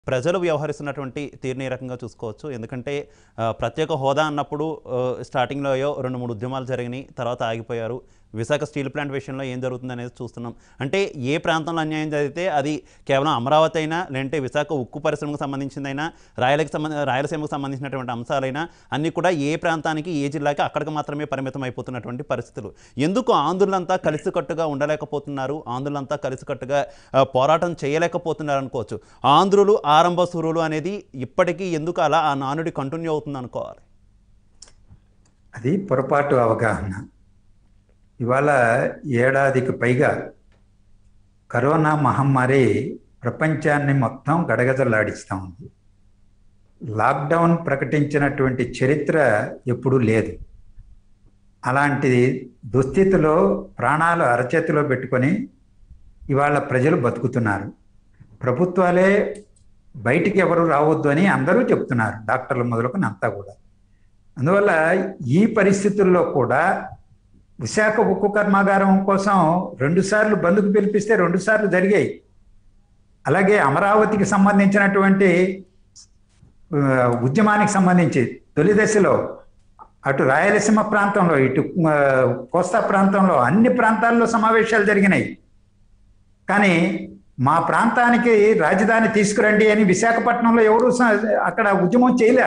ప్రజలు వ్యవహరిస్తున్నటువంటి తీరుని ఏ రకంగా చూసుకోవచ్చు ఎందుకంటే ఆ, ప్రత్యేక హోదా అన్నప్పుడు ఆ, స్టార్టింగ్లో ఏవో రెండు మూడు ఉద్యమాలు జరిగినాయి తర్వాత ఆగిపోయారు విశాఖ స్టీల్ ప్లాంట్ విషయంలో ఏం జరుగుతుంది అనేది చూస్తున్నాం అంటే ఏ ప్రాంతంలో అన్యాయం జరిగితే అది కేవలం అమరావతి అయినా లేదంటే విశాఖ ఉక్కు పరిశ్రమకు సంబంధించిందైనా రాయలకి సంబంధ రాయలసీమకు సంబంధించినటువంటి అంశాలైనా అన్నీ కూడా ఏ ప్రాంతానికి ఏ జిల్లాకి అక్కడికి మాత్రమే పరిమితం అయిపోతున్నటువంటి పరిస్థితులు ఎందుకు ఆంధ్రులంతా కలిసికట్టుగా ఉండలేకపోతున్నారు ఆంధ్రులంతా కలిసికట్టుగా ఆ, పోరాటం చేయలేకపోతున్నారు అనుకోవచ్చు ఆంధ్రులు ఆరంభ సురులు అనేది ఇప్పటికీ ఎందుకు అలా ఆ నానుడి కంటిన్యూ అవుతుంది అనుకోవాలి అది పొరపాటు అవగాహన ఇవాళ ఏడాదికి పైగా కరోనా మహమ్మారి ప్రపంచాన్ని మొత్తం గడగదలాడిస్తూ ఉంది లాక్డౌన్ ప్రకటించినటువంటి చరిత్ర ఎప్పుడూ లేదు అలాంటి దుస్థితిలో ప్రాణాలు అరచేతిలో పెట్టుకొని ఇవాళ ప్రజలు బతుకుతున్నారు ప్రభుత్వాలే బయటికి ఎవరు రావద్దు అని అందరూ చెప్తున్నారు డాక్టర్లు మొదలుకొని అంతా కూడా అందువల్ల ఈ పరిస్థితుల్లో కూడా విశాఖ ఉక్కు కర్మాగారం కోసం రెండుసార్లు బంధుకు పిలిపిస్తే రెండుసార్లు జరిగాయి అలాగే అమరావతికి సంబంధించినటువంటి ఆ, ఉద్యమానికి సంబంధించి తొలి దశలో అటు రాయలసీమ ప్రాంతంలో ఇటు ఆ, కోస్తా ప్రాంతంలో అన్ని ప్రాంతాల్లో సమావేశాలు జరిగినాయి కానీ మా ప్రాంతానికి రాజధాని తీసుకురండి అని విశాఖపట్నంలో ఎవరు స- అక్కడ ఉద్యమం చేయలే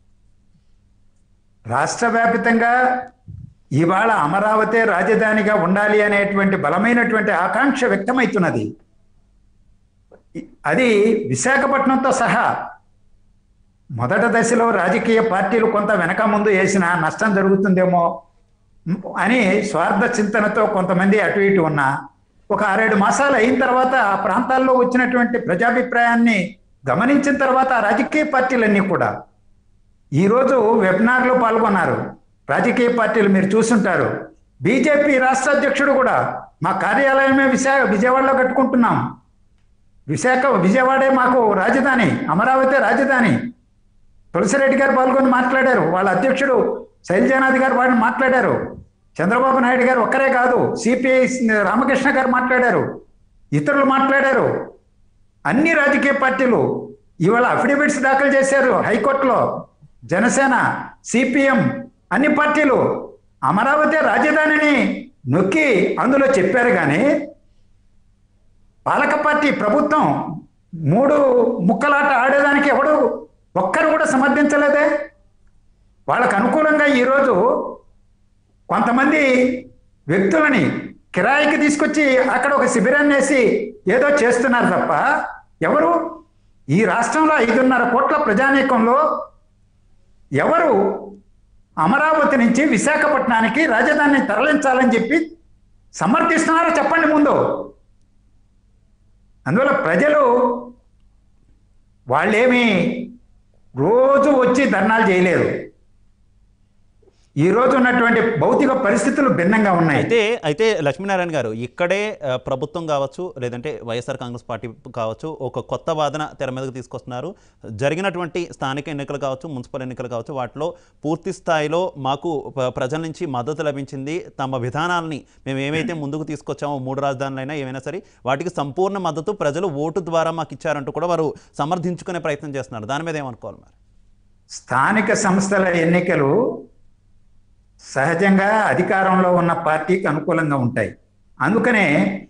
రాష్ట్ర వ్యాపితంగా ఇవాళ అమరావతి రాజధానిగా ఉండాలి అనేటువంటి బలమైనటువంటి ఆకాంక్ష వ్యక్తమవుతున్నది ఇ- అది విశాఖపట్నంతో సహా మొదట దశలో రాజకీయ పార్టీలు కొంత వెనక ముందు వేసిన నష్టం జరుగుతుందేమో మ్, అని స్వార్థ చింతనతో కొంతమంది అటు ఇటు ఉన్నా ఒక ఆరేడు మాసాలు అయిన తర్వాత ఆ ప్రాంతాల్లో వచ్చినటువంటి ప్రజాభిప్రాయాన్ని గమనించిన తర్వాత ఆ రాజకీయ పార్టీలన్నీ కూడా ఈరోజు వెబినార్లో పాల్గొన్నారు రాజకీయ పార్టీలు మీరు చూసుంటారు బీజేపీ రాష్ట్ర అధ్యక్షుడు కూడా మా కార్యాలయమే విశాఖ విజయవాడలో కట్టుకుంటున్నాం విశాఖ విజయవాడే మాకు రాజధాని అమరావతి రాజధాని తులసిరెడ్డి గారు పాల్గొని మాట్లాడారు వాళ్ళ అధ్యక్షుడు శైలజానాథ్ గారు వాడిని మాట్లాడారు చంద్రబాబు నాయుడు గారు ఒక్కరే కాదు సిపిఐ రామకృష్ణ గారు మాట్లాడారు ఇతరులు మాట్లాడారు అన్ని రాజకీయ పార్టీలు ఇవాళ అఫిడవిట్స్ దాఖలు చేశారు హైకోర్టులో జనసేన సిపిఎం అన్ని పార్టీలు అమరావతి రాజధానిని నొక్కి అందులో చెప్పారు కానీ పాలక పార్టీ ప్రభుత్వం మూడు ముక్కలాట ఆడేదానికి ఎవడు ఒక్కరు కూడా సమర్థించలేదే వాళ్ళకు అనుకూలంగా ఈరోజు కొంతమంది వ్యక్తులని కిరాయికి తీసుకొచ్చి అక్కడ ఒక శిబిరాన్ని వేసి ఏదో చేస్తున్నారు తప్ప ఎవరు ఈ రాష్ట్రంలో ఐదున్నర కోట్ల ప్రజానీకంలో ఎవరు అమరావతి నుంచి విశాఖపట్నానికి రాజధానిని తరలించాలని చెప్పి సమర్థిస్తున్నారో చెప్పండి ముందు అందువల్ల ప్రజలు వాళ్ళేమి రోజు వచ్చి ధర్నాలు చేయలేరు ఈ రోజు ఉన్నటువంటి భౌతిక పరిస్థితులు భిన్నంగా ఉన్నాయి అయితే అయితే లక్ష్మీనారాయణ గారు ఇక్కడే ఆ, ప్రభుత్వం కావచ్చు లేదంటే వైఎస్ఆర్ కాంగ్రెస్ పార్టీ కావచ్చు ఒక కొత్త వాదన తెర మీదకు తీసుకొస్తున్నారు జరిగినటువంటి స్థానిక ఎన్నికలు కావచ్చు మున్సిపల్ ఎన్నికలు కావచ్చు వాటిలో పూర్తి స్థాయిలో మాకు ప- ప్రజల నుంచి మద్దతు లభించింది తమ విధానాలని మేము ఏమైతే ముందుకు తీసుకొచ్చామో మూడు రాజధానులైనా ఏమైనా సరే వాటికి సంపూర్ణ మద్దతు ప్రజలు ఓటు ద్వారా మాకు ఇచ్చారంటూ కూడా వారు సమర్థించుకునే ప్రయత్నం చేస్తున్నారు దాని మీద ఏమనుకోవాలి మరి స్థానిక సంస్థల ఎన్నికలు సహజంగా అధికారంలో ఉన్న పార్టీకి అనుకూలంగా ఉంటాయి అందుకనే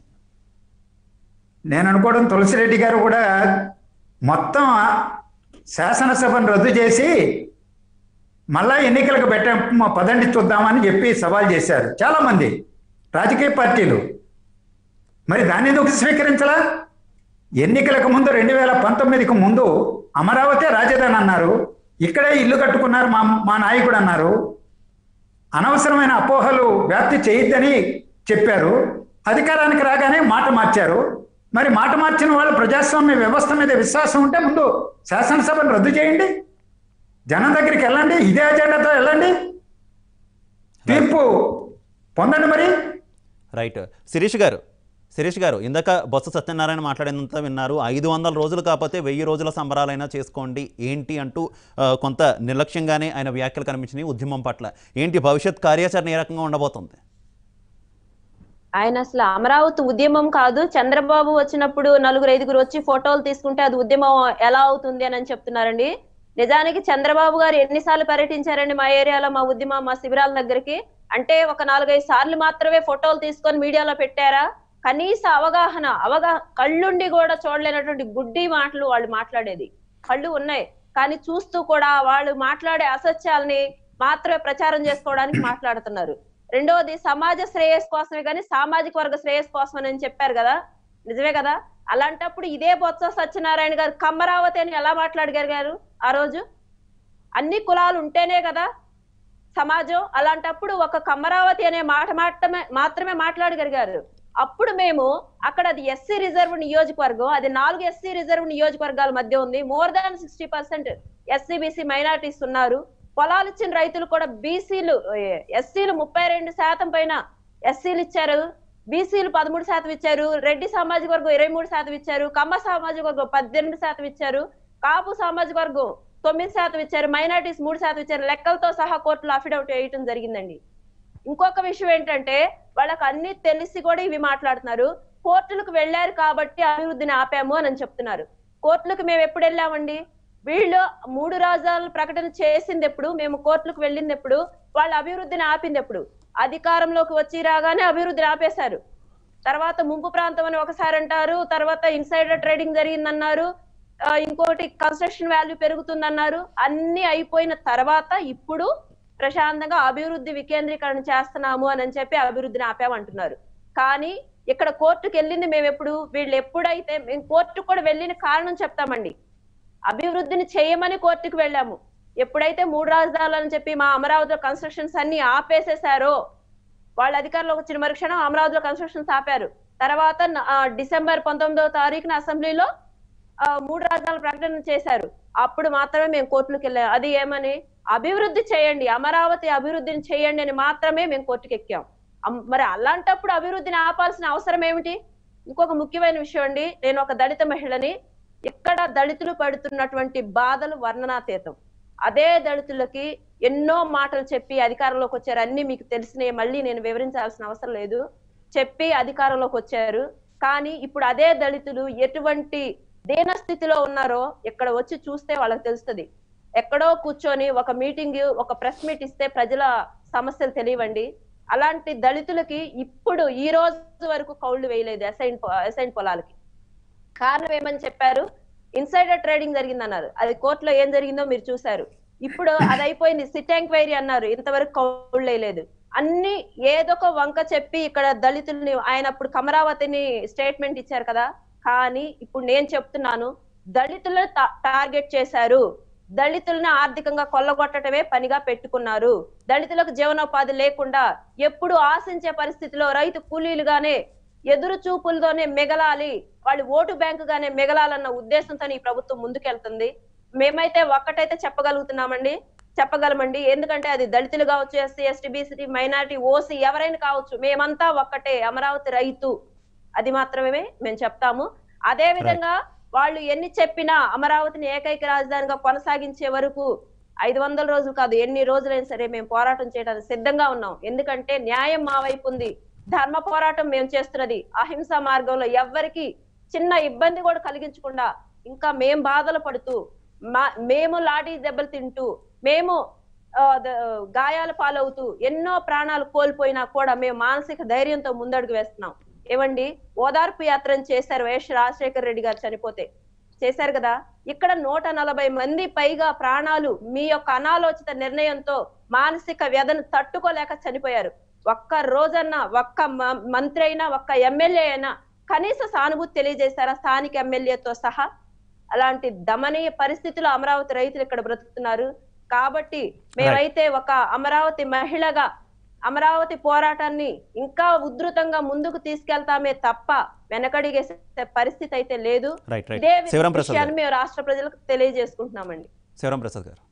నేను అనుకోవడం తులసిరెడ్డి గారు కూడా మొత్తం శాసనసభను రద్దు చేసి మళ్ళా ఎన్నికలకు పెట్ట పదండి చూద్దామని చెప్పి సవాల్ చేశారు చాలా మంది రాజకీయ పార్టీలు మరి దాన్ని ఎందుకు స్వీకరించలా ఎన్నికలకు ముందు రెండు వేల పంతొమ్మిదికి ముందు అమరావతి రాజధాని అన్నారు ఇక్కడే ఇల్లు కట్టుకున్నారు మా మా నాయకుడు అన్నారు అనవసరమైన అపోహలు వ్యాప్తి చేయొద్దని చెప్పారు అధికారానికి రాగానే మాట మార్చారు మరి మాట మార్చిన వాళ్ళు ప్రజాస్వామ్య వ్యవస్థ మీద విశ్వాసం ఉంటే ముందు శాసనసభను రద్దు చేయండి జనం దగ్గరికి వెళ్ళండి ఇదే అజెండాతో వెళ్ళండి తీర్పు పొందండి మరి రైట్ శిరీష్ గారు శిరీష్ గారు ఇందాక బొత్స సత్యనారాయణ మాట్లాడినంత విన్నారు ఐదు వందల రోజులు కాకపోతే వెయ్యి రోజుల సంబరాలైనా చేసుకోండి ఏంటి అంటూ ఆ, కొంత నిర్లక్ష్యంగానే ఆయన వ్యాఖ్యలు కనిపించినాయి ఉద్యమం పట్ల ఏంటి భవిష్యత్ కార్యాచరణ ఏ రకంగా ఉండబోతుంది ఆయన అసలు అమరావతి ఉద్యమం కాదు చంద్రబాబు వచ్చినప్పుడు నలుగురు ఐదుగురు వచ్చి ఫోటోలు తీసుకుంటే అది ఉద్యమం ఎలా అవుతుంది అని చెప్తున్నారండి నిజానికి చంద్రబాబు గారు ఎన్నిసార్లు పర్యటించారండి మా ఏరియాలో మా ఉద్యమం మా శిబిరాల దగ్గరికి అంటే ఒక నాలుగైదు సార్లు మాత్రమే ఫోటోలు తీసుకొని మీడియాలో పెట్టారా కనీస అవగాహన అవగా కళ్ళుండి కూడా చూడలేనటువంటి గుడ్డి మాటలు వాళ్ళు మాట్లాడేది కళ్ళు ఉన్నాయి కానీ చూస్తూ కూడా వాళ్ళు మాట్లాడే అసత్యాలని మాత్రమే ప్రచారం చేసుకోవడానికి మాట్లాడుతున్నారు రెండవది సమాజ శ్రేయస్ కోసమే కానీ సామాజిక వర్గ శ్రేయస్ కోసమని అని చెప్పారు కదా నిజమే కదా అలాంటప్పుడు ఇదే బొత్స సత్యనారాయణ గారు కమ్మరావతి అని ఎలా మాట్లాడగలిగారు ఆ రోజు అన్ని కులాలు ఉంటేనే కదా సమాజం అలాంటప్పుడు ఒక కమ్మరావతి అనే మాట మాత్రమే మాత్రమే మాట్లాడగలిగారు అప్పుడు మేము అక్కడ అది ఎస్సీ రిజర్వ్ నియోజకవర్గం అది నాలుగు ఎస్సీ రిజర్వ్ నియోజకవర్గాల మధ్య ఉంది more than sixty percent SC BC minorities ఉన్నారు పొలాలు ఇచ్చిన రైతులు కూడా బీసీలు ఎస్సీలు ముప్పై రెండు శాతం పైన ఎస్సీలు ఇచ్చారు బీసీలు పదమూడు శాతం ఇచ్చారు రెడ్డి సామాజిక వర్గం ఇరవై మూడు శాతం ఇచ్చారు కమ్మ సామాజిక వర్గం పద్దెనిమిది శాతం ఇచ్చారు కాపు సామాజిక వర్గం తొమ్మిది శాతం ఇచ్చారు మైనార్టీస్ మూడు శాతం ఇచ్చారు లెక్కలతో సహా కోర్టులో అఫిడవిట్ వేయటం జరిగిందండి ఇంకొక విషయం ఏంటంటే వాళ్ళకి అన్ని తెలిసి కూడా ఇవి మాట్లాడుతున్నారు కోర్టులకు వెళ్ళారు కాబట్టి అభివృద్ధిని ఆపాము అని చెప్తున్నారు కోర్టులకు మేము ఎప్పుడు వెళ్ళామండి వీళ్ళు మూడు రాజాల ప్రకటన చేసింది ఎప్పుడు మేము కోర్టులకు వెళ్ళింది ఎప్పుడు వాళ్ళ అభివృద్ధిని ఆపింది ఎప్పుడు అధికారంలోకి వచ్చి రాగానే అభివృద్ధిని ఆపేశారు తర్వాత ముంపు ప్రాంతం అని ఒకసారి అంటారు తర్వాత ఇన్సైడర్ ట్రేడింగ్ జరిగిందన్నారు ఆ, ఇంకోటి కన్స్ట్రక్షన్ వాల్యూ పెరుగుతుందన్నారు అన్ని అయిపోయిన తర్వాత ఇప్పుడు ప్రశాంతంగా అభివృద్ధి వికేంద్రీకరణ చేస్తున్నాము అని అని చెప్పి అభివృద్ధిని ఆపామంటున్నారు కానీ ఇక్కడ కోర్టుకు వెళ్ళింది మేము ఎప్పుడు వీళ్ళు ఎప్పుడైతే మేము కోర్టుకు కూడా వెళ్ళిన కారణం చెప్తామండి అభివృద్ధిని చేయమని కోర్టుకు వెళ్ళాము ఎప్పుడైతే మూడు రాజధానులని చెప్పి మా అమరావతిలో కన్స్ట్రక్షన్స్ అన్ని ఆపేసేశారో వాళ్ళ అధికారంలోకి వచ్చిన మరుక్షణం అమరావతిలో కన్స్ట్రక్షన్స్ ఆపారు తర్వాత న- ఆ, డిసెంబర్ పంతొమ్మిదవ తారీఖున అసెంబ్లీలో ఆ, మూడు రాజధానుల ప్రకటన చేశారు అప్పుడు మాత్రమే మేము కోర్టులకు వెళ్ళాం అది ఏమని అభివృద్ధి చేయండి అమరావతి అభివృద్ధిని చేయండి అని మాత్రమే మేము కోర్టుకు ఎక్కాం అమ్- మరి అలాంటప్పుడు అభివృద్ధిని ఆపాల్సిన అవసరం ఏమిటి ఇంకొక ముఖ్యమైన విషయం అండి నేను ఒక దళిత మహిళని ఇక్కడ దళితులు పడుతున్నటువంటి బాధలు వర్ణనాతీతం అదే దళితులకి ఎన్నో మాటలు చెప్పి అధికారంలోకి వచ్చారు అన్ని మీకు తెలిసినవి మళ్ళీ నేను వివరించాల్సిన అవసరం లేదు చెప్పి అధికారంలోకి వచ్చారు కానీ ఇప్పుడు అదే దళితులు ఎటువంటి దీన స్థితిలో ఉన్నారో ఇక్కడ వచ్చి చూస్తే వాళ్ళకి తెలుస్తుంది ఎక్కడో కూర్చొని ఒక మీటింగ్ ఒక ప్రెస్ మీట్ ఇస్తే ప్రజల సమస్యలు తెలియవండి అలాంటి దళితులకి ఇప్పుడు ఈ రోజు వరకు కౌళ్ళు వేయలేదు అసైన్ అసైన్ పొలాలకి కారణం ఏమని చెప్పారు ఇన్సైడర్ ట్రేడింగ్ జరిగింది అన్నారు అది కోర్టులో ఏం జరిగిందో మీరు చూశారు ఇప్పుడు అది అయిపోయింది సిట్ ఎంక్వైరీ అన్నారు ఇంతవరకు కౌళ్ళు వేయలేదు అన్ని ఏదొక వంక చెప్పి ఇక్కడ దళితుల్ని ఆయన అప్పుడు కమరావతిని స్టేట్మెంట్ ఇచ్చారు కదా కానీ ఇప్పుడు నేను చెప్తున్నాను దళితులను టా- టార్గెట్ చేశారు దళితులను ఆర్థికంగా కొల్లగొట్టడమే పనిగా పెట్టుకున్నారు దళితులకు జీవనోపాధి లేకుండా ఎప్పుడు ఆశించే పరిస్థితిలో రైతు కూలీలుగానే ఎదురు చూపులతోనే మిగలాలి వాళ్ళు ఓటు బ్యాంకుగానే మిగలాలన్న ఉద్దేశంతో ఈ ప్రభుత్వం ముందుకెళ్తుంది మేమైతే ఒక్కటైతే చెప్పగలుగుతున్నామండి చెప్పగలమండి ఎందుకంటే అది దళితులు కావచ్చు SC ST BC minority OC ఎవరైనా కావచ్చు మేమంతా ఒక్కటే అమరావతి రైతు అది మాత్రమే మేము చెప్తాము అదే విధంగా వాళ్ళు ఎన్ని చెప్పినా అమరావతిని ఏకైక రాజధానిగా కొనసాగించే వరకు ఐదు వందల రోజులు కాదు ఎన్ని రోజులైనా సరే మేము పోరాటం చేయడానికి సిద్ధంగా ఉన్నాం ఎందుకంటే న్యాయం మా వైపు ఉంది ధర్మ పోరాటం మేము చేస్తున్నది అహింసా మార్గంలో ఎవ్వరికి చిన్న ఇబ్బంది కూడా కలిగించకుండా ఇంకా మేం బాధలు పడుతూ మా మేము లాఠీ దెబ్బలు తింటూ మేము ఆ, ద- గాయాల పాలవుతూ ఎన్నో ప్రాణాలు కోల్పోయినా కూడా మేము మానసిక ధైర్యంతో ముందడుగు వేస్తున్నాం ఏమండి ఓదార్పు యాత్రను చేశారు వైఎస్ రాజశేఖర రెడ్డి గారు చనిపోతే చేశారు కదా ఇక్కడ నూట నలభై మంది పైగా ప్రాణాలు మీ యొక్క అనాలోచిత నిర్ణయంతో మానసిక వ్యధను తట్టుకోలేక చనిపోయారు ఒక్క రోజన్నా ఒక్క మ- మంత్రి అయినా ఒక్క ఎమ్మెల్యే అయినా కనీస సానుభూతి తెలియజేశారా స్థానిక ఎమ్మెల్యేతో సహా అలాంటి దమనీయ పరిస్థితిలో అమరావతి రైతులు ఇక్కడ బ్రతుకుతున్నారు కాబట్టి మేమైతే ఒక అమరావతి మహిళగా అమరావతి పోరాటాన్ని ఇంకా ఉధృతంగా ముందుకు తీసుకెళ్తామే తప్ప వెనకడిగే పరిస్థితి అయితే లేదు రైట్ రైట్ ఇదే శివరాం ప్రసాద్ విషయాన్ని గారు మేము రాష్ట్ర ప్రజలకు తెలియజేసుకుంటున్నామండి శివరాం ప్రసాద్ గారు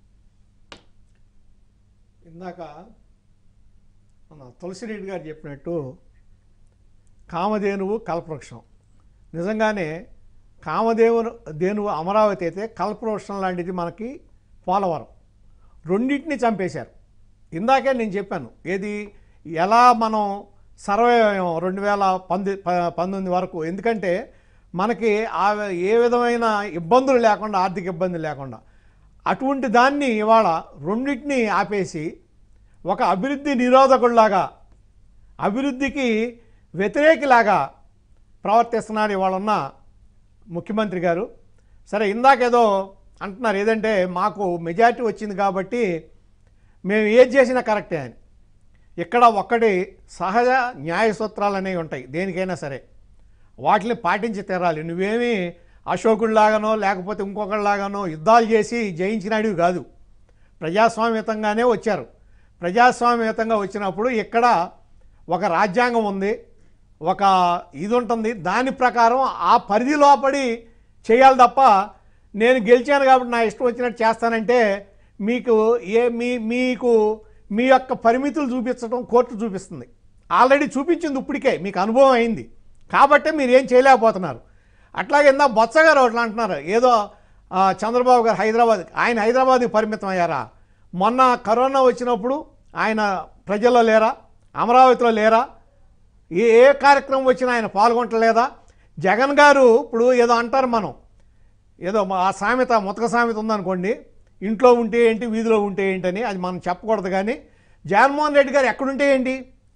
ఇందాక మన తులసిరెడ్డి గారు చెప్పినట్టు కామధేనువు కల్పవృక్షం నిజంగానే కామదేవును ధేనువు అమరావతి అయితే కల్పవృక్షం లాంటిది మనకి పోలవరం రెండింటిని చంపేశారు ఇందాకే నేను చెప్పాను ఏది ఎలా మనం సర్వే రెండు వేల పంది ప- పంతొమ్మిది వరకు ఎందుకంటే మనకి ఆ ఏ విధమైన ఇబ్బందులు లేకుండా ఆర్థిక ఇబ్బంది లేకుండా అటువంటి దాన్ని ఇవాళ రెండింటిని ఆపేసి ఒక అభివృద్ధి నిరోధకుల్లాగా అభివృద్ధికి వ్యతిరేకిలాగా ప్రవర్తిస్తున్నారు ఇవాళ ఉన్న ముఖ్యమంత్రి గారు సరే ఇందాకేదో అంటున్నారు ఏదంటే మాకు మెజారిటీ వచ్చింది కాబట్టి మేము ఏది చేసినా కరెక్టే అని ఇక్కడ ఒక్కటి సహజ న్యాయ సూత్రాలు అనేవి ఉంటాయి దేనికైనా సరే వాటిని పాటించి తీరాలి నువ్వేమీ అశోకుడిలాగానో లేకపోతే ఇంకొకళ్ళలాగానో యుద్ధాలు చేసి జయించినాడివి కాదు ప్రజాస్వామ్యతంగానే వచ్చారు ప్రజాస్వామ్యతంగా వచ్చినప్పుడు ఇక్కడ ఒక రాజ్యాంగం ఉంది ఒక ఇది ఉంటుంది దాని ప్రకారం ఆ పరిధి లోపడి చేయాలి తప్ప నేను గెలిచాను కాబట్టి నా ఇష్టం వచ్చినట్టు చేస్తానంటే మీకు ఏ మీ మీకు మీ యొక్క పరిమితులు చూపించడం కోర్టు చూపిస్తుంది ఆల్రెడీ చూపించింది ఇప్పటికే మీకు అనుభవం అయింది కాబట్టే మీరు ఏం చేయలేకపోతున్నారు అట్లాగే ఇందా బొత్స గారు ఒకటి అంటున్నారు ఏదో ఆ, చంద్రబాబు గారు హైదరాబాద్ ఆయన హైదరాబాద్కి పరిమితం అయ్యారా మొన్న కరోనా వచ్చినప్పుడు ఆయన ప్రజల్లో లేరా అమరావతిలో లేరా ఏ ఏ కార్యక్రమం వచ్చినా ఆయన పాల్గొంటలేదా జగన్ గారు ఇప్పుడు ఏదో అంటారు మనం ఏదో మా- ఆ సామెత ముతక సామెత ఉందనుకోండి ఇంట్లో ఉంటే ఏంటి వీధిలో ఉంటే ఏంటని అది మనం చెప్పకూడదు కానీ జగన్మోహన్ రెడ్డి గారు ఎక్కడుంటే ఏంటి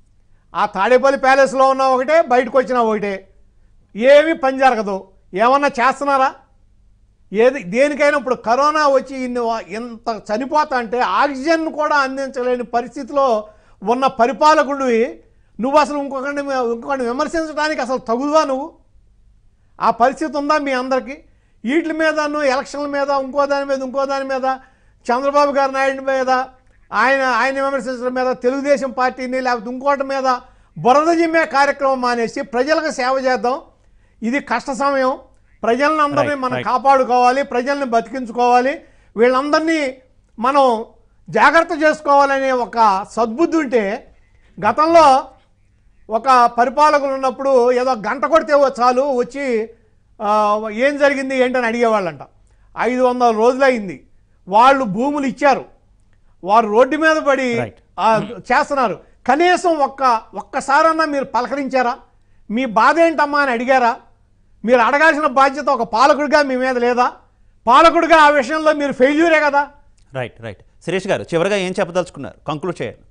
ఆ తాడేపల్లి ప్యాలెస్లో ఉన్న ఒకటే బయటకు వచ్చినా ఒకటే ఏమీ పని జరగదు ఏమన్నా చేస్తున్నారా ఏది దేనికైనా ఇప్పుడు కరోనా వచ్చి ఇన్ని వా- ఇంత చనిపోతా అంటే ఆక్సిజన్ కూడా అందించలేని పరిస్థితిలో ఉన్న పరిపాలకుడివి నువ్వు అసలు ఇంకొకరిని ఇంకొకరిని విమర్శించడానికి అసలు తగుదువా నువ్వు ఆ పరిస్థితి ఉందా మీ అందరికీ వీటి మీద నువ్వు ఎలక్షన్ల మీద ఇంకో దాని మీద ఇంకో దాని మీద చంద్రబాబు గారి నాయుడు మీద ఆయన ఆయన విమర్శించడం మీద తెలుగుదేశం పార్టీని లేకపోతే ఇంకోటి మీద బురద జిమ్మే కార్యక్రమం మానేసి ప్రజలకు సేవ చేద్దాం ఇది కష్ట సమయం ప్రజలను అందరినీ Right, మనం right. కాపాడుకోవాలి ప్రజల్ని బతికించుకోవాలి వీళ్ళందరినీ మనం జాగ్రత్త చేసుకోవాలనే ఒక సద్బుద్ధి ఉంటే గతంలో ఒక పరిపాలకులు ఉన్నప్పుడు ఏదో గంట కొడితే ఓ చాలు వచ్చి ఆ, ఏం జరిగింది ఏంటని అడిగేవాళ్ళంట ఐదు వందల రోజులు అయింది వాళ్ళు భూములు ఇచ్చారు వారు రోడ్డు మీద పడి Right. ఆ, చేస్తున్నారు కనీసం ఒక్క ఒక్కసారన్నా మీరు పలకరించారా మీ బాధ ఏంటమ్మా అని అడిగారా మీరు అడగాల్సిన బాధ్యత ఒక పాలకుడిగా మీ మీద లేదా పాలకుడిగా ఆ విషయంలో మీరు ఫెయిల్యూరే కదా రైట్ రైట్ సురేష్ గారు చివరిగా ఏం చెప్పదలుచుకున్నారు కంక్లూడ్ చేయాలి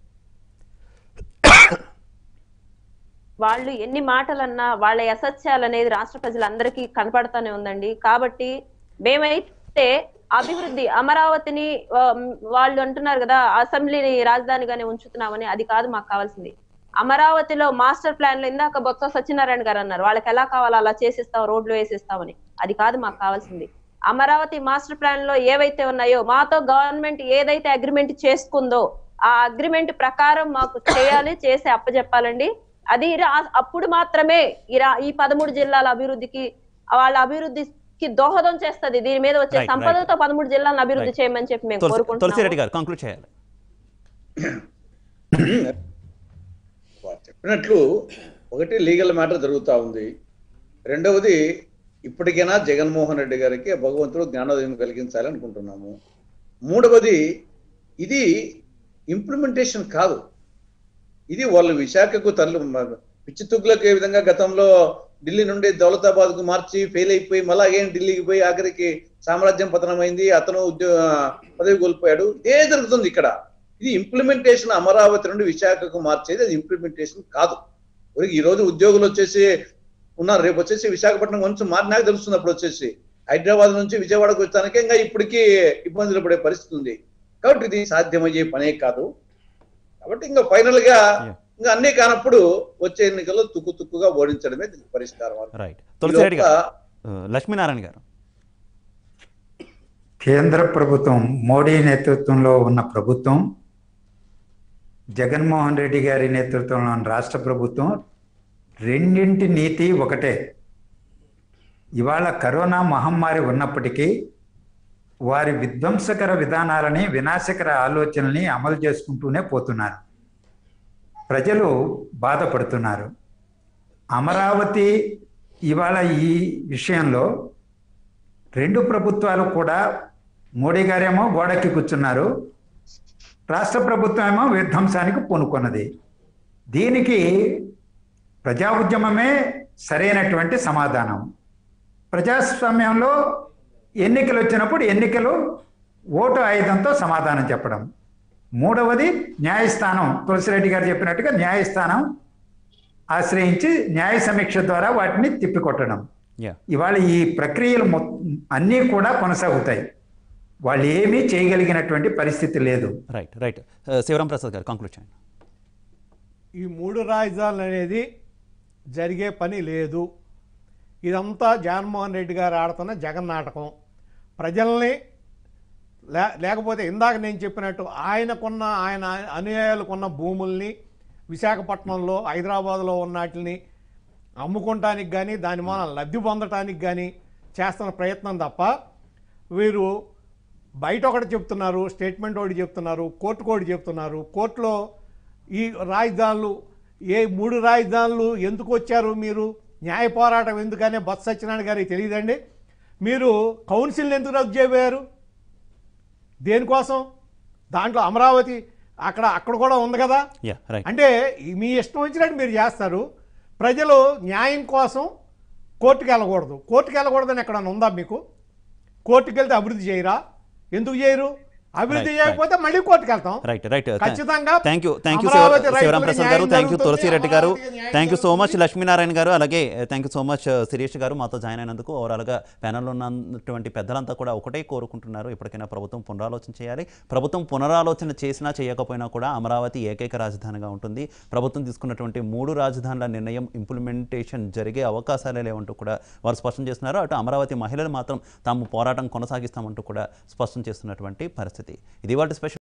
వాళ్ళు ఎన్ని మాటలన్నా వాళ్ళ అసత్యాలు అనేది రాష్ట్ర ప్రజలందరికీ కనపడతానే ఉందండి కాబట్టి మేమైతే అభివృద్ధి అమరావతిని ఆ, వాళ్ళు అంటున్నారు కదా అసెంబ్లీని రాజధానిగానే ఉంచుతున్నామని అది కాదు మాకు కావాల్సింది అమరావతిలో మాస్టర్ ప్లాన్ లో ఇందాక బొత్స సత్యనారాయణ గారు అన్నారు వాళ్ళకి ఎలా కావాలో అలా చేసిస్తాం రోడ్లు వేసిస్తామని అది కాదు మాకు కావాల్సింది అమరావతి మాస్టర్ ప్లాన్ లో ఏవైతే ఉన్నాయో మాతో గవర్నమెంట్ ఏదైతే అగ్రిమెంట్ చేసుకుందో ఆ అగ్రిమెంట్ ప్రకారం మాకు చేయాలి చేసి అప్పచెప్పాలండి అది రా- అప్పుడు మాత్రమే ఈ రా- ఈ పదమూడు జిల్లాల అభివృద్ధికి వాళ్ళ అభివృద్ధికి దోహదం చేస్తది దీని మీద వచ్చే Right, right. సంపదతో పదమూడు జిల్లాలను అభివృద్ధి Right. చేయమని చెప్పి మేము తులసి కోరుకుంటున్నాము తులసిరెడ్డి గారు కంక్లూడ్ చేయాలి వారు చెప్పినట్లు ఒకటి లీగల్ మ్యాటర్ జరుగుతూ ఉంది రెండవది ఇప్పటికైనా జగన్మోహన్ రెడ్డి గారికి ఆ భగవంతుడు జ్ఞానోదయం కలిగించాలి అనుకుంటున్నాము మూడవది ఇది ఇంప్లిమెంటేషన్ కాదు ఇది వాళ్ళు విశాఖకు తరలి పిచ్చి తుగ్గులకు ఏ విధంగా గతంలో ఢిల్లీ నుండి దౌలతాబాద్ కు మార్చి ఫెయిల్ అయిపోయి మళ్ళా ఏం ఢిల్లీకి పోయి ఆఖరికి సామ్రాజ్యం పతనమైంది అతను ఉద్యో పదవి కోల్పోయాడు ఇదే జరుగుతుంది ఇక్కడ ఇది ఇంప్లిమెంటేషన్ అమరావతి నుండి విశాఖకు మార్చేది అది ఇంప్లిమెంటేషన్ కాదు ఊరికి ఈ రోజు ఉద్యోగులు వచ్చేసి ఉన్నారు రేపు వచ్చేసి విశాఖపట్నం కొంచెం మారినాక తెలుస్తుంది అప్పుడు వచ్చేసి హైదరాబాద్ నుంచి విజయవాడకు వచ్చానికి ఇంకా ఇప్పటికీ ఇబ్బందులు పడే పరిస్థితి ఉంది కాబట్టి ఇది సాధ్యమయ్యే పనే కాదు కాబట్టి ఇంకా ఫైనల్ గా Yeah. ఇంకా అన్ని కానప్పుడు వచ్చే ఎన్నికల్లో తుక్కు తుక్కుగా ఓడించడమే దీనికి పరిష్కారం రైట్ తులసిరెడ్డి ఇది ఒక- గారు ఆ, లక్ష్మీనారాయణ గారు కేంద్ర ప్రభుత్వం మోడీ నేతృత్వంలో ఉన్న ప్రభుత్వం జగన్మోహన్ రెడ్డి గారి నేతృత్వంలో ఉన్న రాష్ట్ర ప్రభుత్వం రెండింటి నీతి ఒకటే ఇవాళ కరోనా మహమ్మారి ఉన్నప్పటికీ వారి విధ్వంసకర విధానాలని వినాశకర ఆలోచనల్ని అమలు చేసుకుంటూనే పోతున్నారు ప్రజలు బాధపడుతున్నారు అమరావతి ఇవాళ ఈ విషయంలో రెండు ప్రభుత్వాలు కూడా మోడీ గారేమో గోడకి కూర్చున్నారు రాష్ట్ర ప్రభుత్వం ఏమో విధ్వంసానికి పూనుకున్నది దీనికి ప్రజా ఉద్యమమే సరైనటువంటి సమాధానం ప్రజాస్వామ్యంలో ఎన్నికలు వచ్చినప్పుడు ఎన్నికలు ఓటు ఆయుధంతో సమాధానం చెప్పడం మూడవది న్యాయస్థానం తులసిరెడ్డి గారు చెప్పినట్టుగా న్యాయస్థానం ఆశ్రయించి న్యాయ సమీక్ష ద్వారా వాటిని తిప్పికొట్టడం యా ఇవాళ ఈ ప్రక్రియలు మొ- అన్నీ కూడా కొనసాగుతాయి వాళ్ళు ఏమీ చేయగలిగినటువంటి పరిస్థితి లేదు రైట్ రైట్ శివరాం ప్రసాద్ గారు కంక్లూడ్ చేయండి ఈ మూడు రాజధానులు అనేది జరిగే పని లేదు ఇదంతా జగన్మోహన్ రెడ్డి గారు ఆడుతున్న జగన్ నాటకం ప్రజల్ని లే లేకపోతే ఇందాక నేను చెప్పినట్టు ఆయనకున్న ఆయన అనుయాయులకున్న భూముల్ని విశాఖపట్నంలో హైదరాబాద్లో ఉన్న వాటిని అమ్ముకోవటానికి కానీ దాని మూలన లబ్ధి పొందటానికి కానీ చేస్తున్న ప్రయత్నం తప్ప వీరు బయట ఒకటి చెప్తున్నారు స్టేట్మెంట్ ఒకటి చెప్తున్నారు కోర్టుకు ఒకటి చెప్తున్నారు కోర్టులో ఈ రాజధానులు ఏ మూడు రాజధానులు ఎందుకు వచ్చారు మీరు న్యాయ పోరాటం ఎందుకనే బొత్స సత్యనారాయణ గారికి తెలియదండి మీరు కౌన్సిల్ని ఎందుకు రద్దు చేయబోయారు దేనికోసం దాంట్లో అమరావతి అక్కడ అక్కడ కూడా ఉంది కదా యా రైట్ అంటే ఈ- మీ ఇష్టం వచ్చినట్టు మీరు చేస్తారు ప్రజలు న్యాయం కోసం కోర్టుకు వెళ్ళకూడదు కోర్టుకు వెళ్ళకూడదని ఎక్కడన్నా ఉందా మీకు కోర్టుకు వెళ్తే అభివృద్ధి చేయరా ఎందుకు చేయరు అభివృద్ధి Right, చేయకపోతే మళ్ళీ కోర్టుకు వెళ్తాం రైట్ రైట్ ఖచ్చితంగా thank you thank you Amaravati Sivaram రైతులకు ప్రసాద్ న్యాయం గారు థ్యాంక్ యూ జరుగుతుంది, తులసిరెడ్డి గారు అమరావతికి న్యాయం థ్యాంక్ యూ సో మచ్ జరుగుతుంది. లక్ష్మీనారాయణ గారు అలాగే thank you so much Shirish garu మాతో జాయిన్ అయినందుకు ఓవరాల్గా ప్యానల్లో ఉన్నటువంటి పెద్దలంతా కూడా ఒకటే కోరుకుంటున్నారు ఇప్పటికైనా ప్రభుత్వం పునరాలోచన చేయాలి ప్రభుత్వం పునరాలోచన చేసినా చేయకపోయినా కూడా అమరావతి ఏకైక రాజధానిగా ఉంటుంది ప్రభుత్వం తీసుకున్నటువంటి మూడు రాజధానుల నిర్ణయం ఇంప్లిమెంటేషన్ జరిగే అవకాశాలే లేవంటూ కూడా వారు స్పష్టం చేస్తున్నారు అటు అమరావతి మహిళలు మాత్రం తాము పోరాటం కొనసాగిస్తామంటూ కూడా స్పష్టం చేస్తున్నటువంటి పరిస్థితి ఇది వాటి స్పెషల్